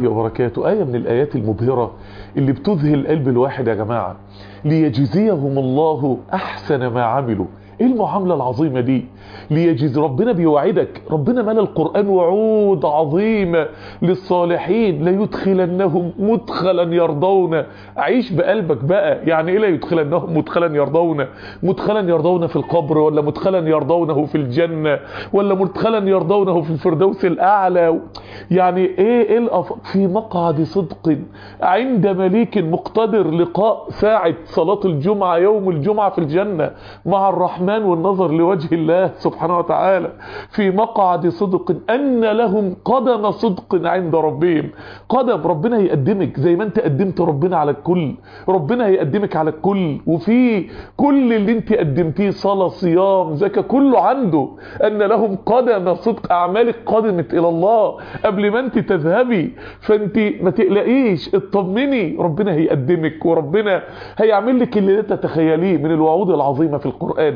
وبركاته آية من الآيات المبهرة اللي بتذهل قلب الواحد يا جماعة ليجزيهم الله أحسن ما عملوا ايه المعاملة العظيمة دي ليجزي ربنا بيوعدك ربنا ملا القرآن وعود عظيمة للصالحين ليدخلنهم مدخلا يرضون عيش بقلبك بقى يعني ايه لا يدخلنهم مدخلا يرضون مدخلا يرضون في القبر ولا مدخلا يرضونه في الجنة ولا مدخلا يرضونه في الفردوس الأعلى يعني ايه ايه الأف... في مقعد صدق عند مليك مقتدر لقاء ساعة صلاة الجمعة يوم الجمعة في الجنة مع الرحمن والنظر لوجه الله سبحانه وتعالى في مقعد صدق أن لهم قدم صدق عند ربهم قدم ربنا يقدمك زي ما انت قدمت ربنا على الكل ربنا هيقدمك على الكل وفي كل اللي انت قدمتيه صلاة صيام زكاة كله عنده أن لهم قدم صدق أعمالك قدمت إلى الله قبل ما انت تذهبي فانت ما تقلقيش اطمني ربنا هيقدمك وربنا هيعمل لك اللي لا تتخيليه من الوعود العظيمة في القرآن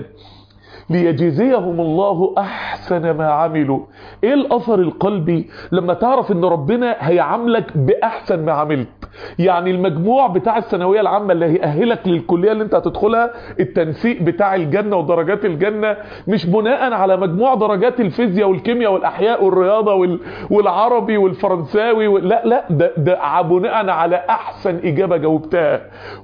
ليجزيهم الله احسن ما عملوا ايه الاثر القلبي لما تعرف ان ربنا هيعاملك باحسن ما عملت يعني المجموع بتاع الثانويه العامه اللي هيأهلك للكليه اللي انت هتدخلها التنسيق بتاع الجنه ودرجات الجنه مش بناء على مجموع درجات الفيزياء والكيمياء والاحياء والرياضه وال... والعربي والفرنساوي وال... لا لا ده ده بناء على احسن اجابه جاوبتها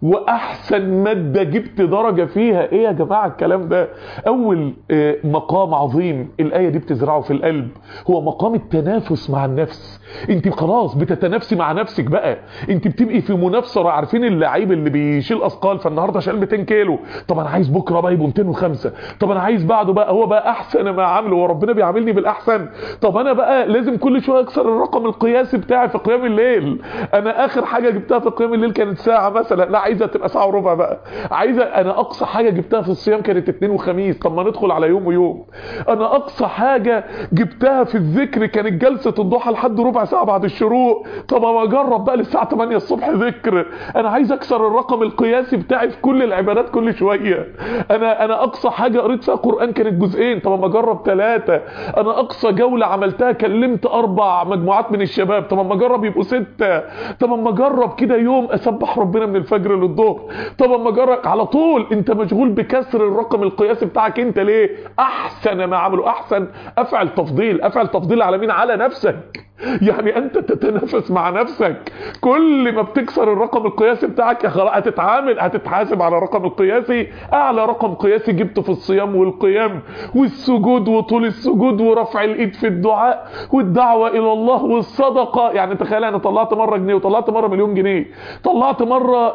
واحسن ماده جبت درجه فيها ايه يا جماعه الكلام ده اول مقام عظيم الايه دي بتزرعه في القلب هو مقام التنافس مع النفس انت خلاص بتتنافسي مع نفسك بقى انت بتبقي في منافسه عارفين اللعيب اللي بيشيل اثقال فالنهارده شال 200 كيلو طب انا عايز بكره بقى يبقوا 205 طب انا عايز بعده بقى هو بقى احسن ما عامله وربنا بيعاملني بالاحسن طب انا بقى لازم كل شويه اكسر الرقم القياسي بتاعي في قيام الليل انا اخر حاجه جبتها في قيام الليل كانت ساعه مثلا لا عايزه تبقى ساعه وربع بقى عايزه انا اقصى حاجه جبتها في الصيام كانت اثنين وخميس طب ما ندخل على يوم ويوم انا اقصى حاجه جبتها في الذكر كانت جلسه الضحى لحد ربع ساعه بعد الشروق طب ما اجرب بقى للساعه 8 الصبح ذكر انا عايز اكسر الرقم القياسي بتاعي في كل العبادات كل شويه انا انا اقصى حاجه قريت فيها قران كانت جزئين طب ما اجرب ثلاثه انا اقصى جوله عملتها كلمت اربع مجموعات من الشباب طب ما اجرب يبقوا سته طب ما اجرب كده يوم اسبح ربنا من الفجر للظهر طب ما اجرب على طول انت مشغول بكسر الرقم القياسي بتاعك انت ليه احسن ما عملوا احسن افعل تفضيل افعل تفضيل على مين على نفسك يعني انت تتنافس مع نفسك كل ما بتكسر الرقم القياسي بتاعك خلاص هتتعامل هتتحاسب على الرقم القياسي اعلى رقم قياسي جبته في الصيام والقيام والسجود وطول السجود ورفع الايد في الدعاء والدعوه الى الله والصدقه يعني تخيل انا طلعت مره جنيه وطلعت مره مليون جنيه طلعت مره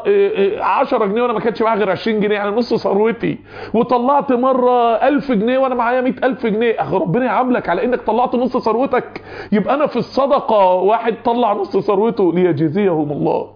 10 جنيه وانا ما كانش معايا غير 20 جنيه يعني نص ثروتي وطلعت مره 1000 جنيه وانا معايا 100000 جنيه اخ ربنا يعاملك على انك طلعت نص ثروتك يبقى انا في الصدقه واحد طلع نص ثروته ليجزيهم الله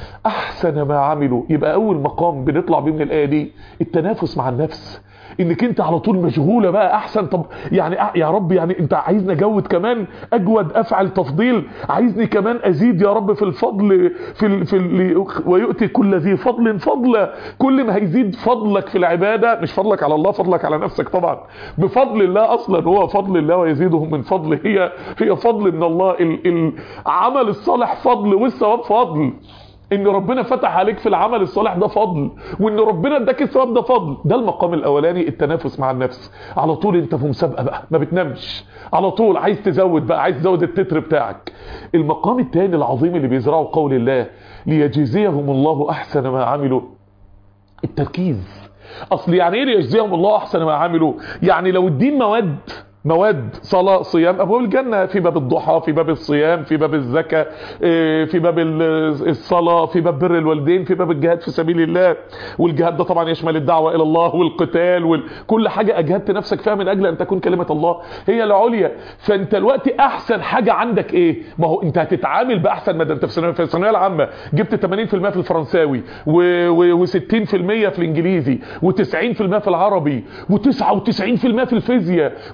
احسن ما عملوا يبقى اول مقام بنطلع بيه من الايه دي التنافس مع النفس انك انت على طول مشغوله بقى احسن طب يعني يا رب يعني انت عايزني اجود كمان اجود افعل تفضيل عايزني كمان ازيد يا رب في الفضل في ال في ال ويؤتي كل ذي فضل فضلا كل ما هيزيد فضلك في العباده مش فضلك على الله فضلك على نفسك طبعا بفضل الله اصلا هو فضل الله ويزيدهم من فضله هي هي فضل من الله العمل الصالح فضل والثواب فضل ان ربنا فتح عليك في العمل الصالح ده فضل وان ربنا اداك الثواب ده فضل ده المقام الاولاني التنافس مع النفس على طول انت في مسابقه بقى ما بتنامش على طول عايز تزود بقى عايز تزود التتر بتاعك المقام الثاني العظيم اللي بيزرعه قول الله ليجزيهم الله احسن ما عملوا التركيز اصل يعني ايه ليجزيهم الله احسن ما عملوا يعني لو الدين مواد مواد صلاة صيام أبواب الجنة في باب الضحى في باب الصيام في باب الزكاة في باب الصلاة في باب بر الوالدين في باب الجهاد في سبيل الله والجهاد ده طبعا يشمل الدعوة إلى الله والقتال وكل حاجة أجهدت نفسك فيها من أجل أن تكون كلمة الله هي العليا فأنت الوقت أحسن حاجة عندك إيه ما هو أنت هتتعامل بأحسن مدى أنت في الثانوية العامة جبت 80% في الفرنساوي و60% في الإنجليزي و90% في العربي و99% في الفيزياء و100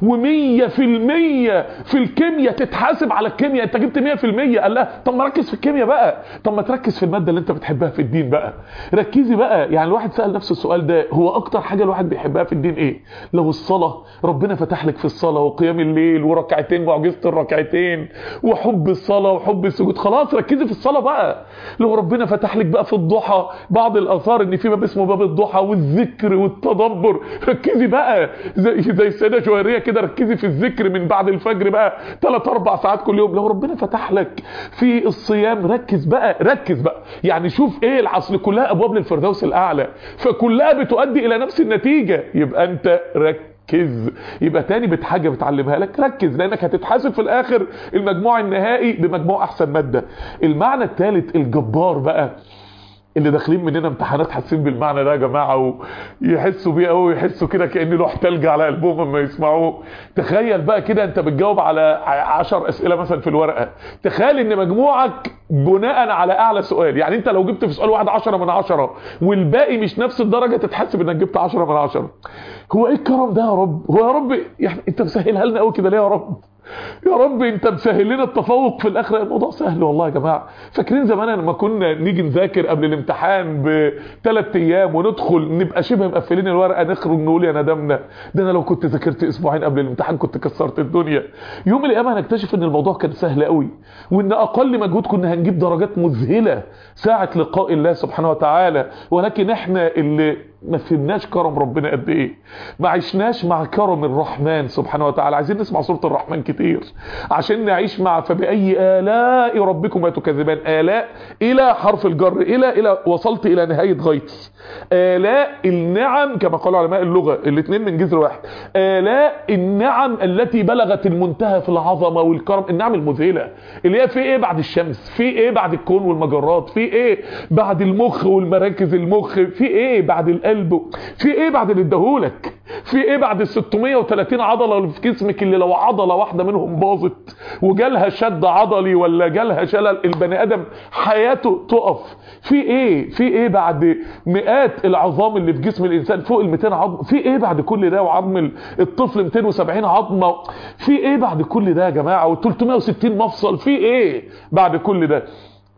مية في المية في الكيمياء تتحاسب على الكيمياء انت جبت مية في المية قال لها طب ما ركز في الكيمياء بقى طب ما تركز في المادة اللي انت بتحبها في الدين بقى ركزي بقى يعني الواحد سأل نفسه السؤال ده هو اكتر حاجة الواحد بيحبها في الدين ايه لو الصلاة ربنا فتح لك في الصلاة وقيام الليل وركعتين معجزة الركعتين وحب الصلاة وحب السجود خلاص ركزي في الصلاة بقى لو ربنا فتح لك بقى في الضحى بعض الاثار ان في باب اسمه باب الضحى والذكر والتدبر ركزي بقى زي زي السيده جويريه كده ركزي في الذكر من بعد الفجر بقى 3 4 ساعات كل يوم لو ربنا فتح لك في الصيام ركز بقى ركز بقى يعني شوف ايه العصر كلها ابواب للفردوس الاعلى فكلها بتؤدي الى نفس النتيجه يبقى انت ركز ركز يبقى تاني بحاجه بتعلمها لك ركز لانك هتتحاسب في الاخر المجموع النهائي بمجموع احسن ماده المعنى الثالث الجبار بقى اللي داخلين مننا امتحانات حاسين بالمعنى ده يا جماعه ويحسوا بيه قوي يحسوا كده كان لوح تلج على قلبهم لما يسمعوه تخيل بقى كده انت بتجاوب على 10 اسئله مثلا في الورقه تخيل ان مجموعك بناء على اعلى سؤال يعني انت لو جبت في سؤال واحد 10 من 10 والباقي مش نفس الدرجه تتحسب انك جبت 10 من 10 هو ايه الكرم ده يا رب هو يا رب يعني انت مسهلها لنا قوي كده ليه يا رب يا رب انت مسهل لنا التفوق في الاخره الموضوع سهل والله يا جماعه فاكرين زمان لما كنا نيجي نذاكر قبل الامتحان بثلاث ايام وندخل نبقى شبه مقفلين الورقه نخرج نقول يا ندمنا ده انا لو كنت ذاكرت اسبوعين قبل الامتحان كنت كسرت الدنيا يوم القيامه هنكتشف ان الموضوع كان سهل قوي وان اقل مجهود كنا هنجيب درجات مذهله ساعه لقاء الله سبحانه وتعالى ولكن احنا اللي ما فهمناش كرم ربنا قد ايه ما عشناش مع كرم الرحمن سبحانه وتعالى عايزين نسمع سوره الرحمن كتير عشان نعيش مع فبأي آلاء ربكما تكذبان آلاء إلى حرف الجر إلى إلى وصلت إلى نهاية غايتي آلاء النعم كما قال علماء اللغة الاثنين من جذر واحد آلاء النعم التي بلغت المنتهى في العظمة والكرم النعم المذهلة اللي هي في ايه بعد الشمس في ايه بعد الكون والمجرات في ايه بعد المخ والمراكز المخ في ايه بعد القلب في ايه بعد اللي اداهولك في ايه بعد ال 630 عضله اللي في جسمك اللي لو عضله واحده منهم باظت وجالها شد عضلي ولا جالها شلل البني ادم حياته تقف في ايه في ايه بعد مئات العظام اللي في جسم الانسان فوق ال 200 عظم في ايه بعد كل ده وعظم الطفل 270 عظمه في ايه بعد كل ده يا جماعه و 360 مفصل في ايه بعد كل ده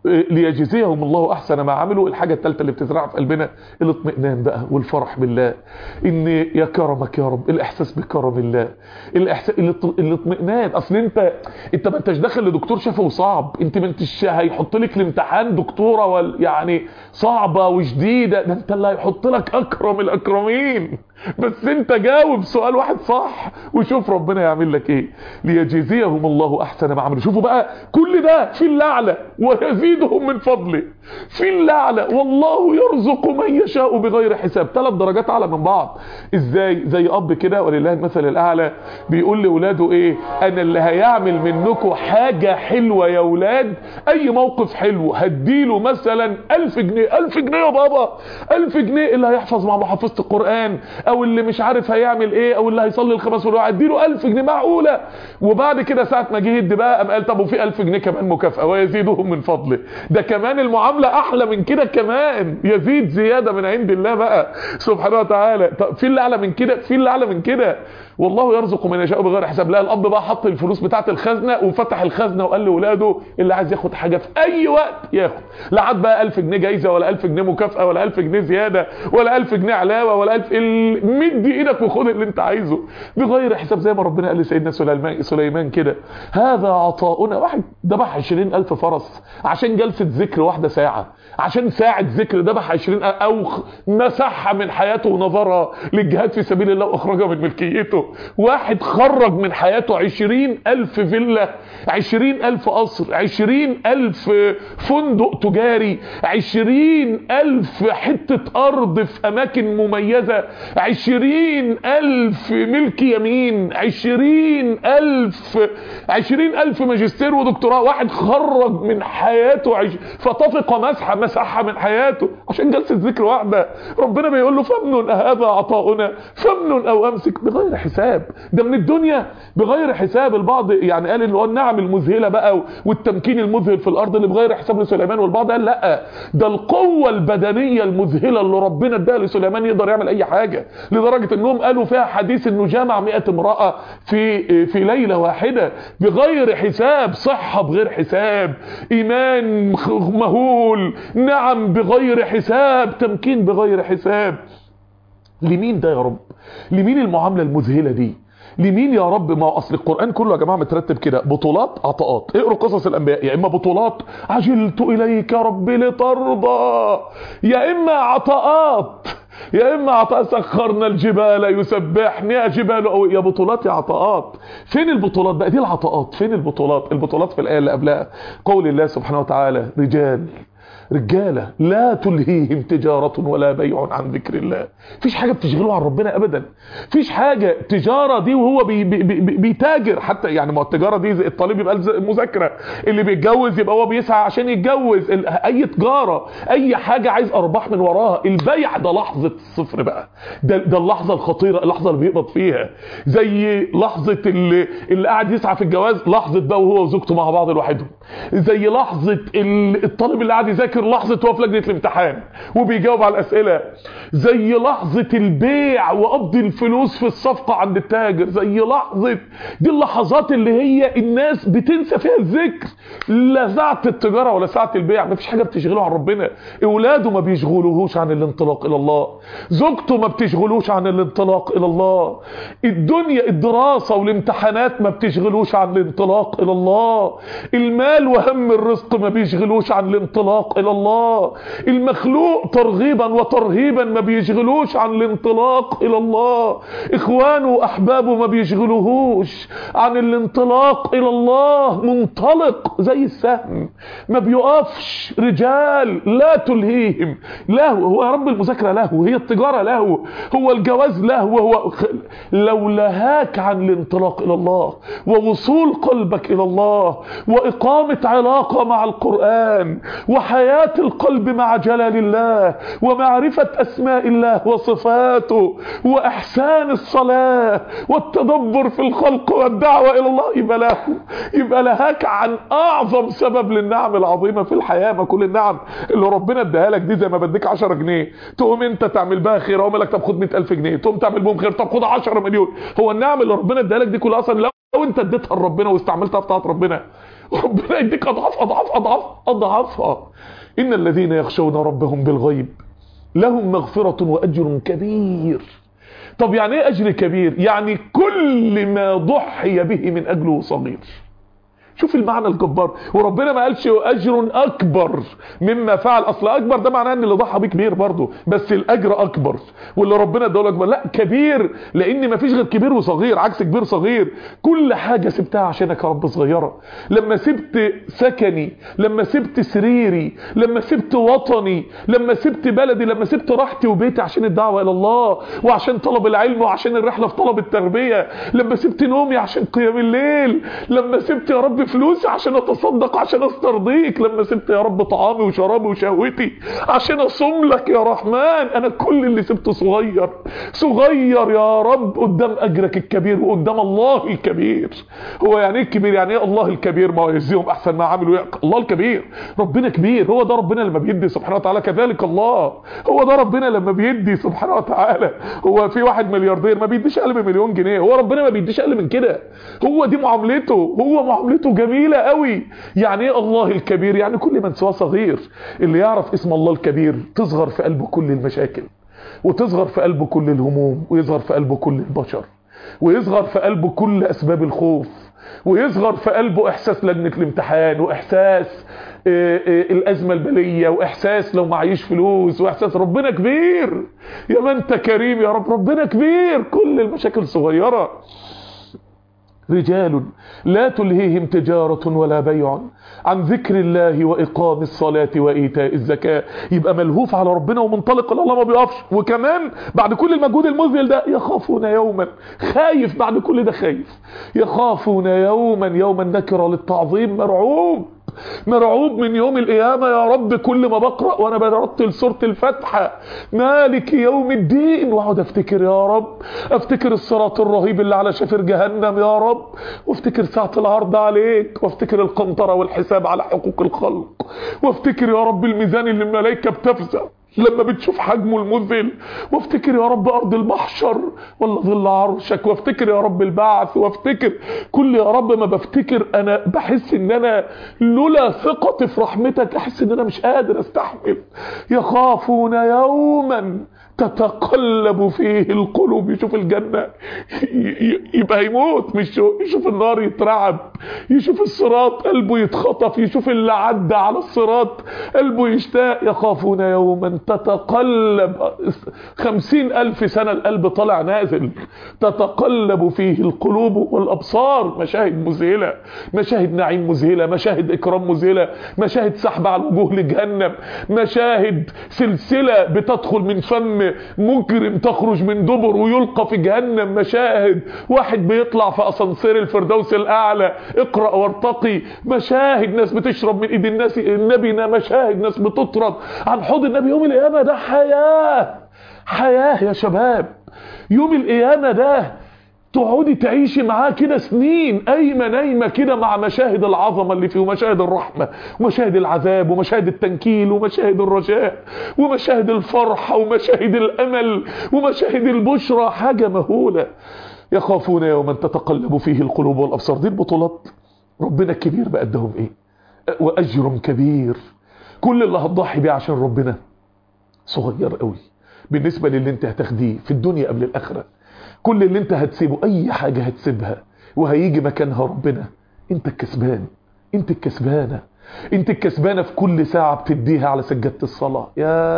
ليجزيهم الله احسن ما عملوا الحاجه الثالثه اللي بتزرع في قلبنا الاطمئنان بقى والفرح بالله ان يا كرمك يا رب الاحساس بكرم الله الاحساس الاطمئنان اصل انت انت ما انتش داخل لدكتور شفوي صعب انت ما انتش هيحط لك الامتحان دكتوره وال يعني صعبه وشديده ده انت اللي هيحط لك اكرم الاكرمين بس انت جاوب سؤال واحد صح وشوف ربنا يعمل لك ايه ليجزيهم الله احسن ما عملوا شوفوا بقى كل ده في اللعنه ويزيدهم من فضله في اللعنه والله يرزق من يشاء بغير حساب ثلاث درجات اعلى من بعض ازاي زي اب كده ولله المثل الاعلى بيقول لاولاده ايه انا اللي هيعمل منكم حاجه حلوه يا اولاد اي موقف حلو هديله مثلا 1000 جنيه 1000 جنيه يا بابا 1000 جنيه اللي هيحفظ مع محافظه القران او اللي مش عارف هيعمل ايه او اللي هيصلي الخمس والوعد اديله 1000 جنيه معقوله وبعد كده ساعه ما جه يدي بقى قام قال طب وفي 1000 جنيه كمان مكافاه ويزيدهم من فضله ده كمان المعامله احلى من كده كمان يزيد زياده من عند الله بقى سبحانه وتعالى طب في اللي اعلى من كده في اللي اعلى من كده والله يرزق من يشاء بغير حساب لا الاب بقى حط الفلوس بتاعه الخزنه وفتح الخزنه وقال لاولاده اللي عايز ياخد حاجه في اي وقت ياخد لا عاد بقى 1000 جنيه جايزه ولا 1000 جنيه مكافاه ولا 1000 جنيه زياده ولا 1000 جنيه علاوه ولا 1000 ال... مد ايدك وخد اللي انت عايزه بغير حساب زي ما ربنا قال لسيدنا سليمان سليمان كده هذا عطاؤنا واحد ذبح 20000 فرس عشان جلسه ذكر واحده ساعه عشان ساعه ذكر ذبح 20 او مسحها من حياته ونظرها للجهاد في سبيل الله واخرجها من ملكيته واحد خرج من حياته عشرين ألف فيلا عشرين ألف قصر عشرين ألف فندق تجاري عشرين ألف حتة أرض في أماكن مميزة عشرين ألف ملك يمين عشرين ألف عشرين ألف ماجستير ودكتوراه واحد خرج من حياته عش... فطفق مسحة مسحها من حياته عشان جلسة ذكر واحدة ربنا بيقول له فمن هذا عطاؤنا فمن أو أمسك بغير حساب ده من الدنيا بغير حساب البعض يعني قال ان هو النعم المذهله بقى والتمكين المذهل في الارض اللي بغير حساب لسليمان والبعض قال لا ده القوه البدنيه المذهله اللي ربنا اداها لسليمان يقدر يعمل اي حاجه لدرجة انهم قالوا فيها حديث انه جامع 100 امرأة في في ليلة واحدة بغير حساب صحة بغير حساب ايمان مهول نعم بغير حساب تمكين بغير حساب لمين ده يا رب لمين المعاملة المذهلة دي لمين يا رب ما هو اصل القران كله يا جماعه مترتب كده بطولات عطاءات اقروا قصص الانبياء يا اما بطولات عجلت اليك يا رب لترضى يا اما عطاءات يا اما عطاء سخرنا الجبال يسبحني يا جبال أو يا بطولات يا عطاءات فين البطولات بقى دي العطاءات فين البطولات البطولات في الايه اللي قبلها قول الله سبحانه وتعالى رجال رجاله لا تلهيهم تجاره ولا بيع عن ذكر الله مفيش حاجه بتشغله عن ربنا ابدا مفيش حاجه تجاره دي وهو بي بي بي بيتاجر حتى يعني ما التجاره دي الطالب يبقى مذاكره اللي بيتجوز يبقى هو بيسعى عشان يتجوز اي تجاره اي حاجه عايز ارباح من وراها البيع ده لحظه الصفر بقى ده ده اللحظه الخطيره اللحظه اللي بيقبض فيها زي لحظه اللي اللي قاعد يسعى في الجواز لحظه بقى وهو وزوجته مع بعض لوحدهم زي لحظه الطالب اللي قاعد يذاكر فاكر لحظة وقف لجنة الامتحان وبيجاوب على الأسئلة زي لحظة البيع وقبض الفلوس في الصفقة عند التاجر زي لحظة دي اللحظات اللي هي الناس بتنسى فيها الذكر لا ساعة التجارة ولا ساعة البيع مفيش حاجة بتشغله عن ربنا اولاده ما بيشغلوهوش عن الانطلاق الى الله زوجته ما بتشغلوش عن الانطلاق الى الله الدنيا الدراسة والامتحانات ما بتشغلوش عن الانطلاق الى الله المال وهم الرزق ما بيشغلوش عن الانطلاق الى الله المخلوق ترغيبا وترهيبا ما بيشغلوش عن الانطلاق الى الله اخوانه واحبابه ما بيشغلوهوش عن الانطلاق الى الله منطلق زي السهم ما بيقفش رجال لا تلهيهم لهو هو يا رب المذاكره لهو هي التجاره لهو هو الجواز لهو هو لو لهاك عن الانطلاق الى الله ووصول قلبك الى الله واقامه علاقه مع القران وحياه القلب مع جلال الله ومعرفه اسماء الله وصفاته واحسان الصلاه والتدبر في الخلق والدعوه الى الله يبقى له يبقى لهاك عن اعظم سبب للنعم العظيمه في الحياه ما كل النعم اللي ربنا اداها لك دي زي ما بديك 10 جنيه تقوم انت تعمل بها خير اقوم لك طب خد 100000 جنيه تقوم تعمل بهم خير طب خد 10 مليون هو النعم اللي ربنا اداها لك دي كلها اصلا لو انت اديتها لربنا واستعملتها في طاعه ربنا ربنا يديك اضعاف اضعاف اضعاف اضعافها ان الذين يخشون ربهم بالغيب لهم مغفره واجر كبير طب يعني ايه اجر كبير يعني كل ما ضحي به من اجله صغير شوف المعنى الجبار وربنا ما قالش اجر اكبر مما فعل اصل اكبر ده معناه ان اللي ضحى بيه كبير برضه بس الاجر اكبر واللي ربنا اداله اكبر لا كبير لان ما فيش غير كبير وصغير عكس كبير صغير كل حاجه سبتها عشانك يا رب صغيره لما سبت سكني لما سبت سريري لما سبت وطني لما سبت بلدي لما سبت راحتي وبيتي عشان الدعوه الى الله وعشان طلب العلم وعشان الرحله في طلب التربيه لما سبت نومي عشان قيام الليل لما سبت يا رب فلوسي عشان اتصدق عشان استرضيك لما سبت يا رب طعامي وشرابي وشهوتي عشان اصوم لك يا رحمن انا كل اللي سبته صغير صغير يا رب قدام اجرك الكبير وقدام الله الكبير هو يعني ايه الكبير يعني ايه الله الكبير ما يجزيهم احسن ما عملوا الله الكبير ربنا كبير هو ده ربنا لما بيدي سبحانه وتعالى كذلك الله هو ده ربنا لما بيدي سبحانه وتعالى هو في واحد ملياردير ما بيديش اقل من مليون جنيه هو ربنا ما بيديش اقل من كده هو دي معاملته هو معاملته جميلة قوي يعني ايه الله الكبير يعني كل من سواه صغير اللي يعرف اسم الله الكبير تصغر في قلبه كل المشاكل وتصغر في قلبه كل الهموم ويصغر في قلبه كل البشر ويصغر في قلبه كل اسباب الخوف ويصغر في قلبه احساس لجنة الامتحان واحساس اه اه الازمة البلية واحساس لو معيش فلوس واحساس ربنا كبير يا ما انت كريم يا رب ربنا كبير كل المشاكل صغيرة رجال لا تلهيهم تجارة ولا بيع عن ذكر الله وإقام الصلاة وإيتاء الزكاة يبقى ملهوف على ربنا ومنطلق الله ما بيقفش وكمان بعد كل المجهود المذهل ده يخافون يوما خايف بعد كل ده خايف يخافون يوما يوما نكرة للتعظيم مرعوب مرعوب من يوم القيامة يا رب كل ما بقرأ وانا برتل سورة الفاتحة مالك يوم الدين واقعد افتكر يا رب افتكر الصراط الرهيب اللي على شفير جهنم يا رب وافتكر ساعة العرض عليك وافتكر القنطرة والحساب على حقوق الخلق وافتكر يا رب الميزان اللي الملائكة بتفزع لما بتشوف حجمه المذل وافتكر يا رب ارض المحشر ولا ظل عرشك وافتكر يا رب البعث وافتكر كل يا رب ما بفتكر انا بحس ان انا لولا ثقتي في رحمتك احس ان انا مش قادر استحمل يخافون يوما تتقلب فيه القلوب يشوف الجنة يبقى يموت مش يشوف النار يترعب يشوف الصراط قلبه يتخطف يشوف اللي عدى على الصراط قلبه يشتاق يخافون يوما تتقلب خمسين ألف سنة القلب طالع نازل تتقلب فيه القلوب والأبصار مشاهد مذهلة مشاهد نعيم مذهلة مشاهد إكرام مذهلة مشاهد سحب على الوجوه لجهنم مشاهد سلسلة بتدخل من فم مجرم تخرج من دبر ويلقى في جهنم مشاهد واحد بيطلع في اسانسير الفردوس الاعلى اقرا وارتقي مشاهد ناس بتشرب من ايد الناس النبي مشاهد ناس بتطرد عن حوض النبي يوم القيامه ده حياه حياه يا شباب يوم القيامه ده تقعدي تعيشي معاه كده سنين قايمه نايمه كده مع مشاهد العظمه اللي فيه ومشاهد الرحمه ومشاهد العذاب ومشاهد التنكيل ومشاهد الرجاء ومشاهد الفرحه ومشاهد الامل ومشاهد البشرى حاجه مهوله يخافون يوما تتقلب فيه القلوب والابصار دي البطولات ربنا الكبير بقدهم ايه واجر كبير كل اللي هتضحي بيه عشان ربنا صغير قوي بالنسبه للي انت هتاخديه في الدنيا قبل الاخره كل اللي انت هتسيبه اي حاجة هتسيبها وهيجي مكانها ربنا انت الكسبان انت الكسبانة انت الكسبانة في كل ساعة بتديها على سجادة الصلاة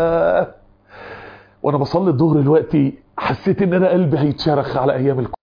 يا وانا بصلي الظهر دلوقتي حسيت ان انا قلبي هيتشرخ على ايام الكون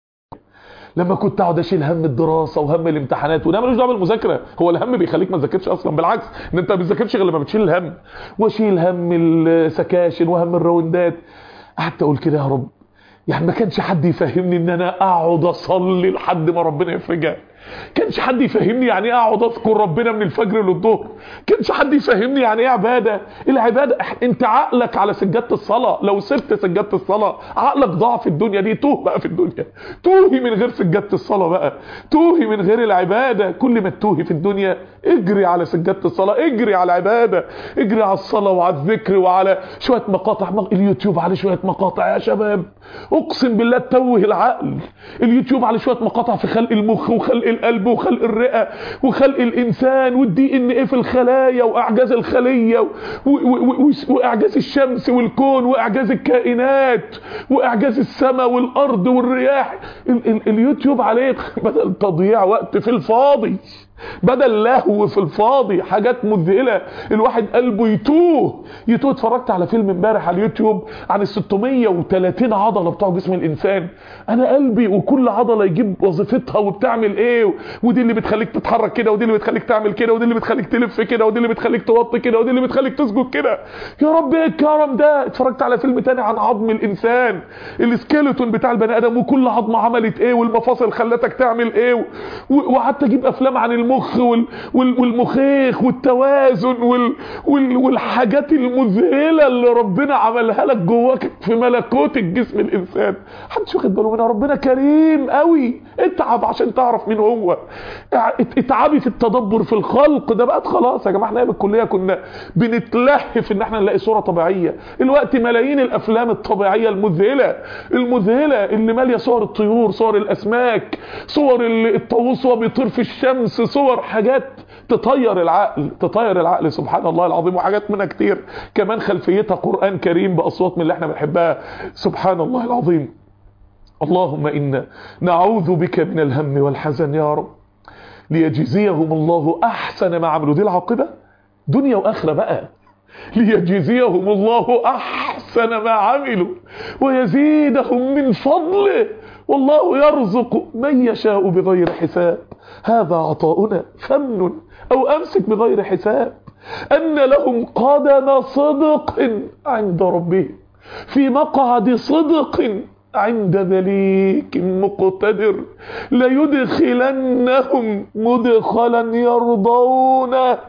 لما كنت اقعد اشيل هم الدراسه وهم الامتحانات وده ملوش دعوه بالمذاكره هو الهم بيخليك ما تذاكرش اصلا بالعكس ان انت ما بتذاكرش غير لما بتشيل الهم واشيل هم السكاشن وهم الراوندات قعدت اقول كده يا رب يعني ما كانش حد يفهمني ان انا اقعد اصلي لحد ما ربنا يفرجها كانش حد يفهمني يعني ايه اقعد اذكر ربنا من الفجر للظهر كانش حد يفهمني يعني ايه عباده العباده انت عقلك على سجاده الصلاه لو سبت سجاده الصلاه عقلك ضاع في الدنيا دي توه بقى في الدنيا توهي من غير سجاده الصلاه بقى توهي من غير العباده كل ما تتوهي في الدنيا اجري على سجاده الصلاه اجري على العباده اجري على الصلاه وعلى الذكر وعلى شويه مقاطع اليوتيوب عليه شويه مقاطع يا شباب اقسم بالله تتوه العقل اليوتيوب عليه شويه مقاطع في خلق المخ وخلق القلب وخلق الرئه وخلق الانسان والدي ان ايه في الخلايا واعجاز الخليه و... و... و... واعجاز الشمس والكون واعجاز الكائنات واعجاز السماء والارض والرياح ال... ال... اليوتيوب عليه بدل تضييع وقت في الفاضي بدل لهو في الفاضي حاجات مذهله الواحد قلبه يتوه يتوه اتفرجت على فيلم امبارح على اليوتيوب عن ال 630 عضله بتوع جسم الانسان انا قلبي وكل عضله يجيب وظيفتها وبتعمل ايه ودي اللي بتخليك تتحرك كده ودي اللي بتخليك تعمل كده ودي اللي بتخليك تلف كده ودي اللي بتخليك توطي كده ودي اللي بتخليك تسجد كده يا رب ايه الكرم ده اتفرجت على فيلم تاني عن عظم الانسان السكيلتون بتاع البني ادم وكل عظمه عملت ايه والمفاصل خلتك تعمل ايه وقعدت اجيب افلام عن المخ وال وال والمخيخ والتوازن وال وال والحاجات المذهله اللي ربنا عملها لك جواك في ملكوت الجسم الانسان محدش واخد باله منها ربنا كريم قوي اتعب عشان تعرف مين هو اتعبي في التدبر في الخلق ده بقت خلاص يا جماعه احنا بالكليه كنا بنتلهف ان احنا نلاقي صوره طبيعيه الوقت ملايين الافلام الطبيعيه المذهله المذهله اللي ماليه صور الطيور صور الاسماك صور الطاووس وهو بيطير في الشمس صور حاجات تطير العقل تطير العقل سبحان الله العظيم وحاجات منها كتير كمان خلفيتها قرآن كريم بأصوات من اللي احنا بنحبها سبحان الله العظيم اللهم إنا نعوذ بك من الهم والحزن يا رب ليجزيهم الله أحسن ما عملوا دي العاقبة دنيا وآخرة بقى ليجزيهم الله أحسن ما عملوا ويزيدهم من فضله والله يرزق من يشاء بغير حساب هذا عطاؤنا فمن أو أمسك بغير حساب أن لهم قدم صدق عند ربهم في مقعد صدق عند مليك مقتدر ليدخلنهم مدخلا يرضونه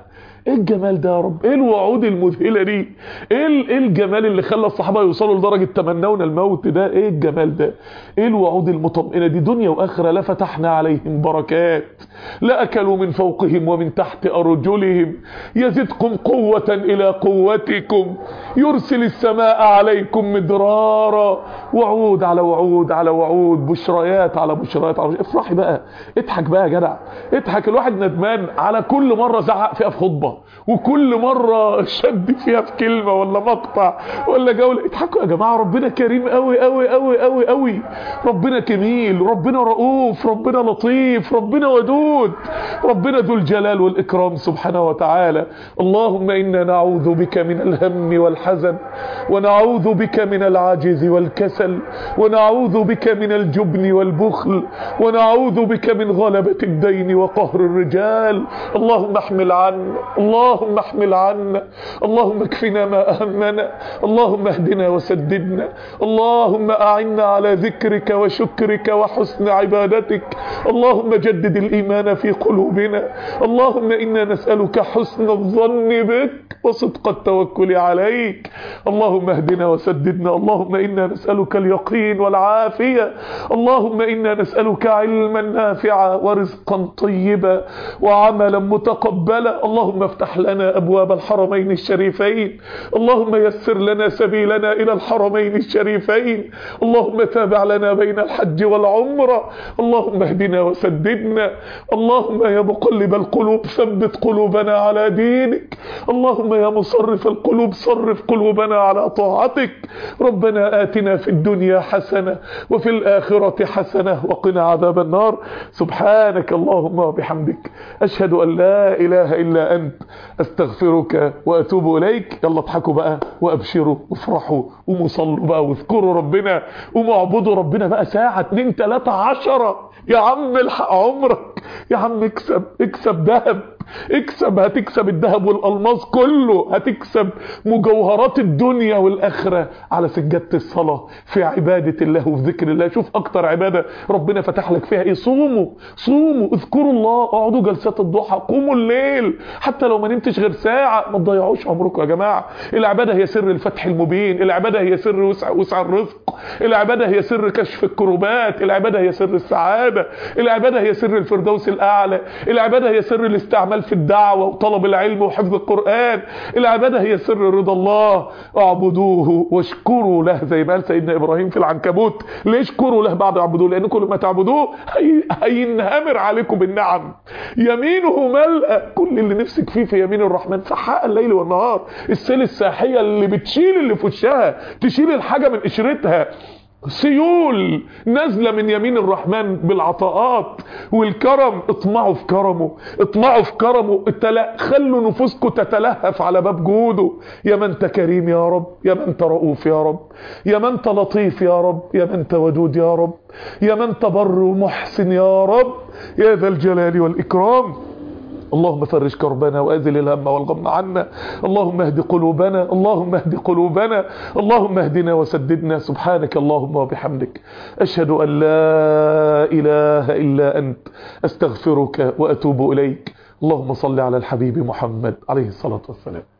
ايه الجمال ده يا رب ايه الوعود المذهله دي ايه ال- ايه الجمال اللي خلى الصحابه يوصلوا لدرجه تمنون الموت ده ايه الجمال ده ايه الوعود المطمئنه دي دنيا واخره لا فتحنا عليهم بركات لا اكلوا من فوقهم ومن تحت ارجلهم يزدكم قوه الى قوتكم يرسل السماء عليكم مدرارا وعود على وعود على وعود بشريات على بشريات على بشريات. افرحي بقى اضحك بقى يا جدع اضحك الواحد ندمان على كل مره زعق فيها في خطبه وكل مره شد فيها في كلمه ولا مقطع ولا جوله اضحكوا يا جماعه ربنا كريم قوي قوي قوي قوي قوي ربنا جميل ربنا رؤوف ربنا لطيف ربنا ودود ربنا ذو الجلال والاكرام سبحانه وتعالى اللهم انا نعوذ بك من الهم والحزن ونعوذ بك من العجز والكسل ونعوذ بك من الجبن والبخل ونعوذ بك من غلبة الدين وقهر الرجال اللهم احمل عنا اللهم احمل عنا اللهم اكفنا ما أهمنا اللهم اهدنا وسددنا اللهم أعنا على ذكرك وشكرك وحسن عبادتك اللهم جدد الإيمان في قلوبنا اللهم إنا نسألك حسن الظن بك وصدق التوكل عليك اللهم اهدنا وسددنا اللهم إنا نسألك اليقين والعافية اللهم إنا نسألك علما نافعا ورزقا طيبا وعملا متقبلا اللهم افتح لنا أبواب الحرمين الشريفين اللهم يسر لنا سبيلنا إلى الحرمين الشريفين اللهم تابع لنا بين الحج والعمرة اللهم اهدنا وسددنا اللهم يا مقلب القلوب ثبت قلوبنا على دينك اللهم يا مصرف القلوب صرف قلوبنا على طاعتك ربنا آتنا في الدنيا حسنة وفي الآخرة حسنة وقنا عذاب النار سبحانك اللهم وبحمدك أشهد أن لا إله إلا أنت أستغفرك وأتوب إليك يلا اضحكوا بقى وأبشروا وافرحوا ومصلوا بقى واذكروا ربنا ومعبدوا ربنا بقى ساعة اتنين تلاتة عشرة يا عم الحق عمرك يا عم اكسب اكسب ذهب اكسب هتكسب الذهب والالماس كله هتكسب مجوهرات الدنيا والاخره على سجاده الصلاه في عباده الله وفي ذكر الله شوف اكتر عباده ربنا فتح لك فيها ايه صوموا صوموا اذكروا الله اقعدوا جلسات الضحى قوموا الليل حتى لو ما نمتش غير ساعه ما تضيعوش عمركم يا جماعه العباده هي سر الفتح المبين العباده هي سر وسع, وسع الرزق العباده هي سر كشف الكروبات العباده هي سر السعاده العباده هي سر الفردوس الاعلى العباده هي سر الاستعمال في الدعوه وطلب العلم وحفظ القران العباده هي سر رضا الله اعبدوه واشكروا له زي ما قال سيدنا ابراهيم في العنكبوت ليه اشكروا له بعد اعبدوه لان كل ما تعبدوه هي... هينهمر عليكم بالنعم يمينه ملأ كل اللي نفسك فيه في يمين الرحمن سحاء الليل والنهار السيل الساحيه اللي بتشيل اللي في وشها تشيل الحاجه من قشرتها سيول نازله من يمين الرحمن بالعطاءات والكرم اطمعوا في كرمه اطمعوا في كرمه التلا... خلوا نفوسكم تتلهف على باب جوده يا من انت كريم يا رب يا من انت رؤوف يا رب يا من انت لطيف يا رب يا من انت ودود يا رب يا من انت بر ومحسن يا رب يا ذا الجلال والاكرام اللهم فرج كربنا وازل الهم والغم عنا اللهم اهد قلوبنا اللهم اهد قلوبنا اللهم اهدنا وسددنا سبحانك اللهم وبحمدك اشهد ان لا اله الا انت استغفرك واتوب اليك اللهم صل على الحبيب محمد عليه الصلاه والسلام